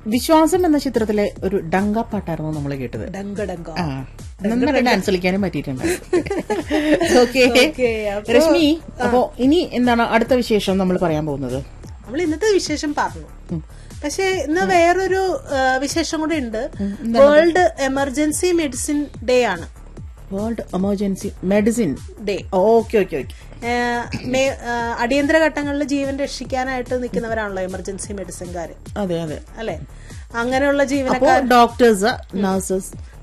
വിശ്വാസം എന്ന ചിത്രത്തിലെ ഒരു ഡങ്ക പാട്ടായിരുന്നു നമ്മൾ കേട്ടത് ഡങ്ക ഡങ്ക ആ നന്നായിട്ട് ഡാൻസ് കളിക്കാനും പറ്റിയിട്ടുണ്ട് ഓക്കെ Okay, അപ്പൊ- രശ്മി അപ്പോ ഇനി എന്താണ് അടുത്ത വിശേഷം നമ്മൾ പറയാൻ പോകുന്നത് നമ്മൾ ഇന്നത്തെ വിശേഷം പറഞ്ഞു പക്ഷെ ഇന്ന് വേറൊരു ആ, വിശേഷം കൂടി ഉണ്ട് വേൾഡ് എമർജൻസി മെഡിസിൻ ഡേ ആണ് world emergency medicine day okay okay okay അടിയന്തര ഘട്ടങ്ങളിൽ ജീവൻ രക്ഷിക്കാനായിട്ട് നിൽക്കുന്നവരാണല്ലോ എമർജൻസി മെഡിസിൻകാര് അതെ അതെ അല്ലെ അങ്ങനെയുള്ള അപ്പോ ജീവനക്കാർ ഡോക്ടേഴ്സ് നഴ്സസ്